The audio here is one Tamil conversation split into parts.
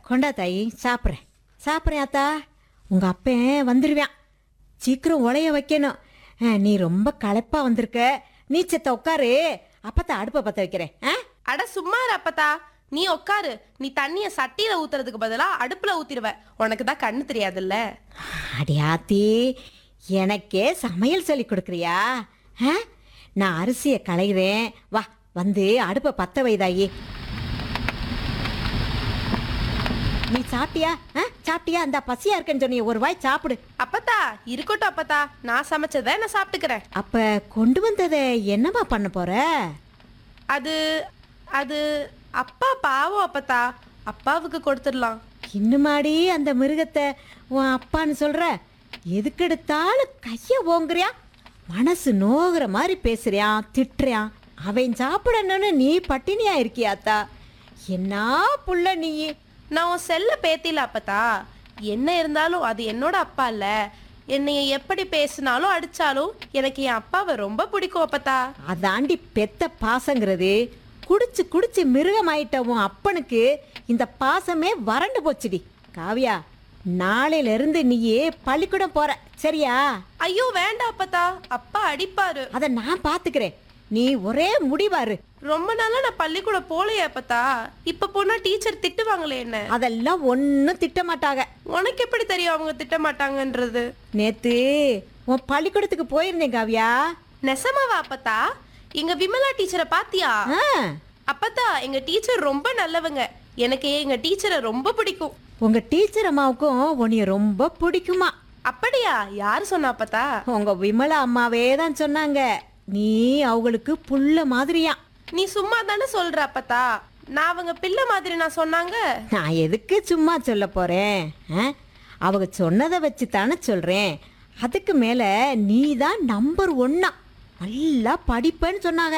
கொண்டா தாயி சாப்பிட்றேன் சாப்பிட்றேன் ஆத்தா உங்கள் அப்பன் வந்துடுவான் சீக்கிரம் உலைய வைக்கணும் ஆ, நீ ரொம்ப களைப்பா வந்திருக்க நீ செத்த உட்காரு அப்பத்தான் அடுப்பை பற்ற வைக்கிறேன் ஆ அட சும்மா இரு அப்பத்தா நீ உட்காரு நீ தண்ணிய சட்டியில ஊத்துறதுக்கு பதிலா அடுப்புல ஊத்திடுவ உனக்கு தான் கண்ணு தெரியாதுல்ல அடி ஆத்தி எனக்கே சமையல் சொல்லி கொடுக்குறியா ஆ? நான் அரிசியை களைகிறேன் வா வந்து அடுப்பை பத்த வைதாயி நீ சாப்பிட்டியா ஆ சாப்பிட்டியா அந்த பசியா இருக்கேன்னு சொன்னியே ஒரு வாய் சாப்பிடு அப்பத்தா இருக்கட்டும் அப்பத்தா நான் சமைச்சதை நான் சாப்பிட்டுக்கிறேன் அப்ப கொண்டு வந்ததை என்னம்மா பண்ண போற அது அது அப்பா பாவம் அப்பத்தா அப்பாவுக்கு கொடுத்துடலாம் இன்னுமாடி அந்த மிருகத்தை உன் அப்பான்னு சொல்ற எதுக்கெடுத்தாலும் கைய ஓங்குறியா மனசு நோகிற மாதிரி பேசுறியான் திட்டுறியான் அவன் சாப்பிடணும்னு நீ பட்டினியா இருக்கியாத்தா என்ன புள்ள நீ நான் உன் செல்ல பேத்தில அப்பத்தா என்ன இருந்தாலும் அது என்னோட அப்பா இல்ல என்னைய எப்படி பேசினாலும் அடிச்சாலும் எனக்கு என் அப்பாவை ரொம்ப பிடிக்கும் அப்பத்தா அதாண்டி பெத்த பாசங்கிறது குடிச்சு குடிச்சு மிருகமாயிட்ட உன் அப்பனுக்கு இந்த பாசமே வறண்டு போச்சுடி காவியா நாளையில இருந்து நீயே பள்ளிக்கூடம் போற சரியா ஐயோ வேண்டாம் அப்பத்தா அப்பா அடிப்பாரு அதை நான் பாத்துக்கிறேன் நீ ஒரே முடிவாரு ரொம்ப நாளா நான் பள்ளிக்கூடம் போலையே அப்பத்தா இப்ப போனா டீச்சர் திட்டுவாங்களே என்ன அதெல்லாம் ஒன்றும் திட்ட மாட்டாங்க உனக்கு எப்படி தெரியும் அவங்க திட்ட மாட்டாங்கன்றது நேத்து உன் பள்ளிக்கூடத்துக்கு போயிருந்தேன் காவியா நெசமாவா அப்பத்தா எங்க விமலா டீச்சரை பாத்தியா ஆ, அப்பத்தா எங்க டீச்சர் ரொம்ப நல்லவங்க எனக்கு எங்க டீச்சரை ரொம்ப பிடிக்கும் உங்க டீச்சர் அம்மாவுக்கும் உன்னைய ரொம்ப பிடிக்குமா அப்படியா யாரு சொன்னா அப்பத்தா உங்க விமலா அம்மாவே தான் சொன்னாங்க நீ அவங்களுக்கு புள்ள மாதிரியா நீ சும்மா தானே சொல்ற அப்பத்தா நான் அவங்க பிள்ளை மாதிரி நான் சொன்னாங்க நான் எதுக்கு சும்மா சொல்ல போறேன் ஆ? அவங்க சொன்னதை வச்சு தானே சொல்றேன் அதுக்கு மேல நீ தான் நம்பர் ஒன்னா நல்லா படிப்பேன்னு சொன்னாங்க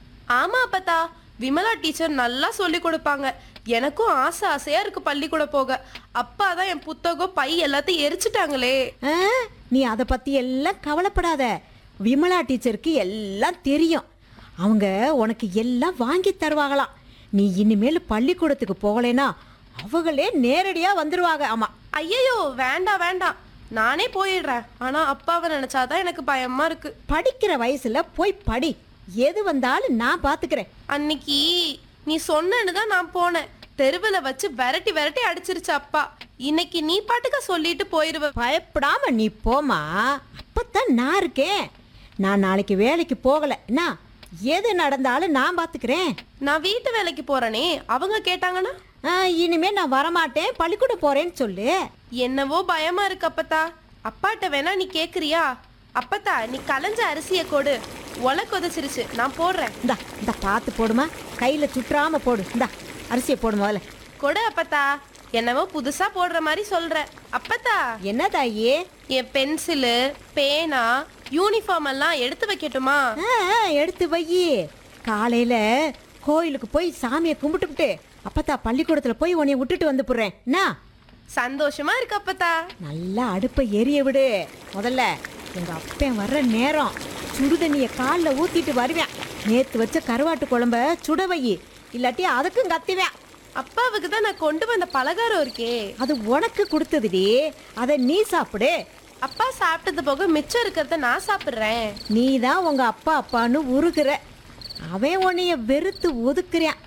ஆமா அப்பத்தா விமலா டீச்சர் நல்லா சொல்லி கொடுப்பாங்க எனக்கும் ஆசை ஆசையா இருக்கு பள்ளிக்கூடம் போக அப்பா தான் என் புத்தகம் பை எல்லாத்தையும் எரிச்சிட்டாங்களே ஆ? நீ அதை பத்தி எல்லாம் கவலைப்படாத விமலா டீச்சருக்கு எல்லாம் தெரியும் அவங்க உனக்கு எல்லாம் வாங்கி தருவாங்களாம் நீ இனிமேல் பள்ளிக்கூடத்துக்கு போகலைன்னா அவங்களே நேரடியா வந்துருவாங்க ஆமா ஐயையோ வேண்டாம் வேண்டாம் நானே போயிடுறேன் ஆனா அப்பாவை நினைச்சாதான் எனக்கு பயமா இருக்கு படிக்கிற வயசுல போய் படி எது வந்தாலும் நான் பாத்துக்கிறேன் அன்னைக்கு நீ சொன்னேன்னு தான் நான் போனேன் தெருவில் வச்சு விரட்டி விரட்டி அடிச்சிருச்சு அப்பா இன்னைக்கு நீ பாட்டுக்க சொல்லிட்டு போயிருவ பயப்படாம நீ போமா அப்பத்தான் நான் இருக்கேன் நான் நாளைக்கு வேலைக்கு போகல என்ன எது நடந்தாலும் நான் பாத்துக்கிறேன் நான் வீட்டு வேலைக்கு போறேனே அவங்க கேட்டாங்கன்னா ஆ, இனிமே நான் வரமாட்டேன் பள்ளிக்கூடம் போறேன்னு சொல்லு என்னவோ பயமா இருக்கு அப்பத்தா அப்பாட்ட வேணா நீ கேக்குறியா அப்பத்தா நீ கலைஞ்ச அரிசிய கொடு ஒலை கொதிச்சிருச்சு நான் போடுறேன் இந்தா இந்த பார்த்து போடுமா கையில சுற்றாம போடு இந்தா அரிசியை போடு முதல்ல கொடு அப்பத்தா என்னவோ புதுசா போடுற மாதிரி சொல்ற அப்பத்தா என்ன தாயி என் பென்சிலு பேனா யூனிஃபார்ம் எல்லாம் எடுத்து வைக்கட்டுமா ஆ, ஆ, எடுத்து வை காலையில கோயிலுக்கு போய் சாமியை கும்பிட்டுப்புட்டு அப்பத்தா பள்ளிக்கூடத்துல போய் உன்னைய விட்டுட்டு வந்து போடுறேன் என்ன சந்தோஷமா இருக்கு அப்பத்தா நல்லா அடுப்பை எரிய விடு முதல்ல எங்க அப்பன் வர்ற நேரம் சுடுதண்ணிய காலில் ஊத்திட்டு வருவேன் நேத்து வச்ச கருவாட்டு குழம்ப சுட வை இல்லாட்டி அதுக்கும் கத்துவேன் அப்பாவுக்கு தான் நான் கொண்டு வந்த பலகாரம் இருக்கே அது உனக்கு கொடுத்ததுடி அதை நீ சாப்பிடு அப்பா சாப்பிட்டது போக மிச்சம் இருக்கிறத நான் சாப்பிடுறேன் நீ தான் உங்க அப்பா அப்பான்னு உருகுற அவன் உன்னைய வெறுத்து ஒதுக்குறான்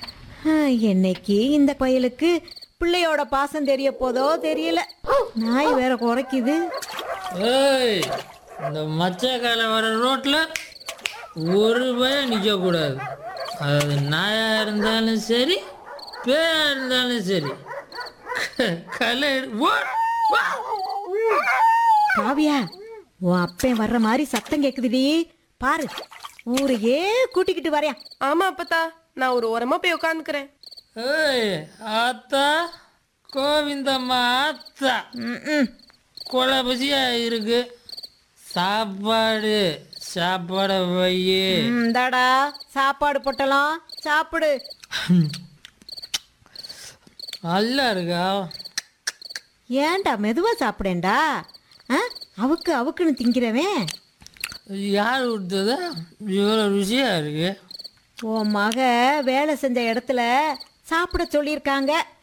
ஆ, என்னைக்கு இந்த பயலுக்கு பிள்ளையோட பாசம் தெரிய போதோ தெரியல நாய் வேற குறைக்குது ஏய் இந்த மச்சக்கால வர ரோட்டில் ஒரு பயம் நிற்கக்கூடாது அது நாயாக இருந்தாலும் சரி பேயா இருந்தாலும் சரி க- கலை எடு- ஓ- வா! காவியா உன் அப்பன் வர்ற மாதிரி சத்தம் கேக்குதுடி பாரு ஊரையே கூட்டிக்கிட்டு வரேன் ஆமா அப்பத்தா நான் ஒரு ஓரமா போய் உட்காந்துக்கிறேன் ஏய் ஆத்தா கோவிந்தம்மா ஆத்தா ம்ம். கொலை பசியா இருக்கு சாப்பாடு சாப்பாடை வையே ம், இந்தாடா சாப்பாடு பொட்டலாம் சாப்பிடு நல்லா இருக்கா ஏன்டா மெதுவா சாப்பிடேன்டா ஆ அவுக்கு அவுக்குன்னு திங்கிறவன் யார் கொடுத்ததா இவ்வளோ ருசியாக இருக்கு உன் மக வேலை செஞ்ச இடத்துல சாப்பிட சொல்லியிருக்காங்க